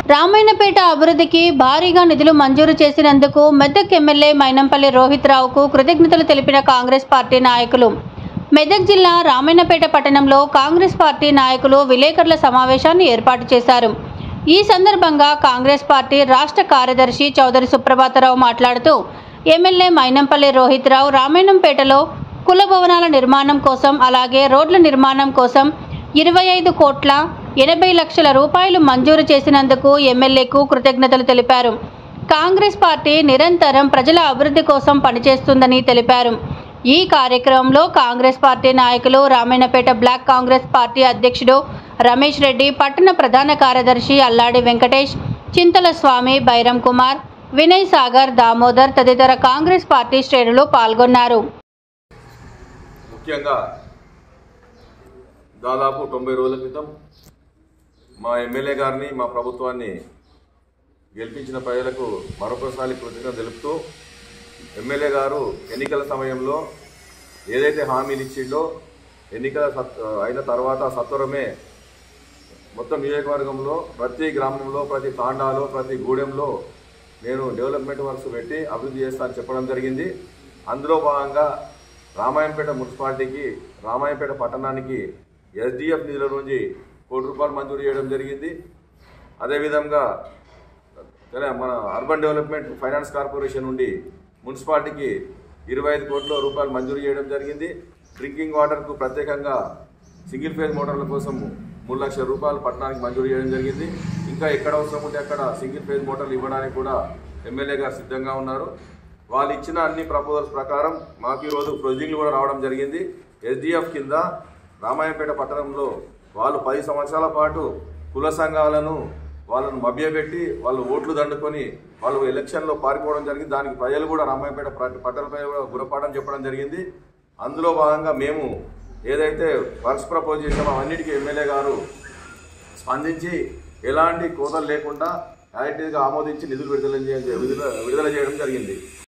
రామాయణపేట అభివృద్ధికి భారీగా నిధులు మంజూరు చేసినందుకు మెదక్ ఎమ్మెల్యే మైనంపల్లి రోహిత్ రావుకు కృతజ్ఞతలు తెలిపిన కాంగ్రెస్ పార్టీ నాయకులు మెదక్ జిల్లా రామాయణపేట పట్టణంలో కాంగ్రెస్ పార్టీ నాయకులు విలేకరుల సమావేశాన్ని ఏర్పాటు చేశారు ఈ సందర్భంగా కాంగ్రెస్ పార్టీ రాష్ట్ర కార్యదర్శి చౌదరి సుప్రభాతరావు మాట్లాడుతూ ఎమ్మెల్యే మైనంపల్లి రోహిత్ రావు రామాయణంపేటలో కుల భవనాల నిర్మాణం కోసం అలాగే రోడ్ల నిర్మాణం కోసం ఇరవై ఐదు కోట్ల ఎనభై లక్షల రూపాయలు మంజూరు చేసినందుకు ఎమ్మెల్యేకు కృతజ్ఞతలు తెలిపారు కాంగ్రెస్ పార్టీ నిరంతరం ప్రజల అభివృద్ధి కోసం పనిచేస్తుందని తెలిపారు ఈ కార్యక్రమంలో కాంగ్రెస్ పార్టీ నాయకులు రామాయణపేట బ్లాక్ కాంగ్రెస్ పార్టీ అధ్యక్షుడు రమేష్ రెడ్డి పట్టణ ప్రధాన కార్యదర్శి అల్లాడి వెంకటేష్ చింతల స్వామి బైరం కుమార్ వినయ్ సాగర్ దామోదర్ తదితర కాంగ్రెస్ పార్టీ శ్రేణులు పాల్గొన్నారు ముఖ్యంగా దాదాపు తొంభై రోజుల క్రితం మా ఎమ్మెల్యే గారిని మా ప్రభుత్వాన్ని గెలిపించిన ప్రజలకు మరొకసారి కృతజ్ఞత తెలుపుతూ ఎమ్మెల్యే గారు ఎన్నికల సమయంలో ఏదైతే హామీలు ఇచ్చిండో ఎన్నికల సత్ అయిన తర్వాత సత్వరమే మొత్తం నియోజకవర్గంలో ప్రతి గ్రామంలో ప్రతి తాండాలో ప్రతి గూడెంలో నేను డెవలప్మెంట్ వర్క్స్ పెట్టి అభివృద్ధి చేస్తానని చెప్పడం జరిగింది అందులో భాగంగా రామాయంపేట మున్సిపాలిటీకి రామాయంపేట పట్టణానికి ఎస్డిఎఫ్ నిధుల నుంచి కోటి రూపాయలు మంజూరు చేయడం జరిగింది అదేవిధంగా తెల- మన అర్బన్ డెవలప్మెంట్ ఫైనాన్స్ కార్పొరేషన్ నుండి మున్సిపాలిటీకి ఇరవై ఐదు కోట్ల రూపాయలు మంజూరు చేయడం జరిగింది డ్రింకింగ్ వాటర్కు ప్రత్యేకంగా సింగిల్ ఫేజ్ మోటార్ల కోసం మూడు లక్షల రూపాయలు పట్టణానికి మంజూరు చేయడం జరిగింది ఇంకా ఎక్కడ అవసరం ఉంటే అక్కడ సింగిల్ ఫేజ్ మోటార్లు ఇవ్వడానికి కూడా ఎమ్మెల్యే గారు సిద్ధంగా ఉన్నారు వాళ్ళు ఇచ్చిన అన్ని ప్రపోజల్స్ ప్రకారం మాకు ఈరోజు ప్రొజెక్టులు కూడా రావడం జరిగింది ఎస్డిఎఫ్ కింద రామాయణపేట పట్టణంలో వాళ్ళు పది సంవత్సరాల పాటు కుల సంఘాలను వాళ్ళను మభ్యపెట్టి వాళ్ళు ఓట్లు దండుకొని వాళ్ళు ఎలక్షన్లో పారిపోవడం జరిగింది దానికి ప్రజలు కూడా రామాయపేట పట్టణ ప్రజలు కూడా గురపాఠం చెప్పడం జరిగింది అందులో భాగంగా మేము ఏదైతే వర్క్స్ ప్రపోజ్ చేసామో అవన్నిటికీ ఎమ్మెల్యే గారు స్పందించి ఎలాంటి కోతలు లేకుండా యాక్టివ్గా ఆమోదించి నిధులు విడుదల చేయ- విడుదల విడుదల చేయడం జరిగింది